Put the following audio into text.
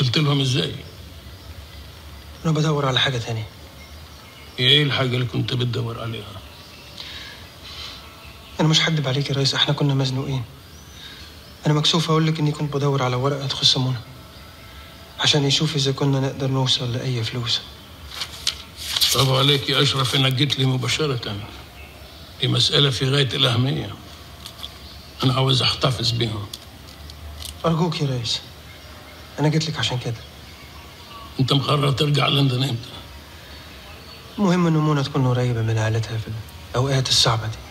وصلت لهم ازاي انا بدور على حاجه تانية ايه الحاجه اللي كنت بتدور عليها انا مش هكدب عليك يا ريس احنا كنا مزنوقين انا مكسوف اقول لك اني كنت بدور على ورقه تخص منى عشان يشوف اذا كنا نقدر نوصل لاي فلوس برافو عليك يا اشرف انك جيت لي مباشره دي مساله في غايه الاهميه انا عاوز احتفظ بيها ارجوك يا ريس انا جيت لك عشان كده انت مقرر ترجع لندن امتى المهم ان منى تكون قريبه من عائلتها في الاوقات الصعبه دي